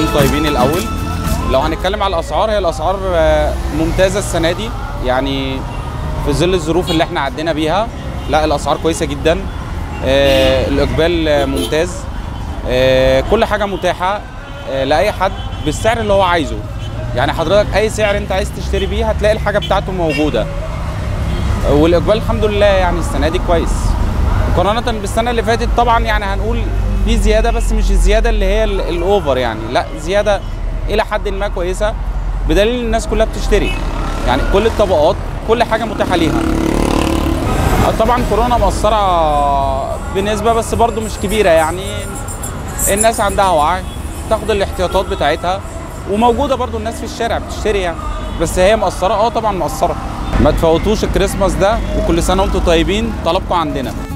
طيبين الاول لو هنتكلم على الاسعار هي الاسعار آه، ممتازه السنه دي يعني في ظل الظروف اللي احنا عدينا بيها لا الاسعار كويسه جدا آه، الاقبال آه، ممتاز آه، كل حاجه متاحه آه، لاي حد بالسعر اللي هو عايزه يعني حضرتك اي سعر انت عايز تشتري بيه هتلاقي الحاجه بتاعته موجوده والاقبال الحمد لله يعني السنه دي كويس مقارنه بالسنه اللي فاتت طبعا يعني هنقول في زياده بس مش الزياده اللي هي ال- الاوفر يعني لا زياده الى حد ما كويسه بدليل الناس كلها بتشتري يعني كل الطبقات كل حاجه متاحه ليها طبعا كورونا مأثرة بنسبة بس برضو مش كبيرة يعني الناس عندها وعي تاخد الاحتياطات بتاعتها وموجودة برضو الناس في الشارع بتشتري يعني بس هي مأثرة اه طبعا مأثرة ما تفوتوش الكريسماس ده وكل سنة وانتم طيبين طلبكم عندنا